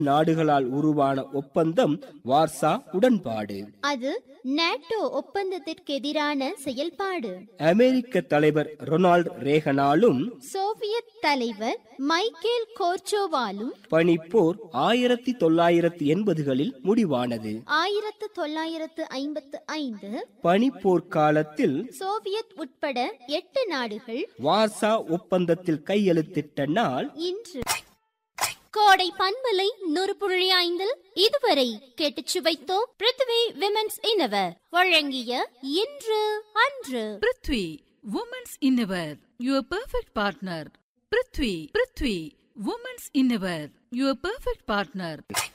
நாடுகளால் உருவான ஒப்பந்தம் வார்சா உடன்பாடு அது நேட்டோ ஒப்பந்தத்திற்கு எதிரான செயல்பாடு அமெரிக்க தலைவர் ரொனால்ட் ரேகனாலும் சோவியத் தலைவர் மைக்கேல் கோர்ச்சோவாலும் பனிப்போர் ஆயிரத்தி தொள்ளாயிரத்தி எண்பதுகளில் முடிவானது ஆயிரத்து தொள்ளாயிரத்து ஐம்பத்து ஐந்து பனிப்போர் காலத்தில் சோவியத் உட்பட எட்டு நாடுகள் வார்சா ஒப்பந்தத்தில் கையெழுத்திட்ட நாள் இன்று கோடை பண்பலை நூறு புள்ளி ஐந்தில் இதுவரை கேட்டுச் சுவைத்தோம் பிருத்வி விமென்ஸ் இனவர் வழங்கிய இன்று அன்று prithvi women's innerwear your perfect partner prithvi prithvi women's innerwear your perfect partner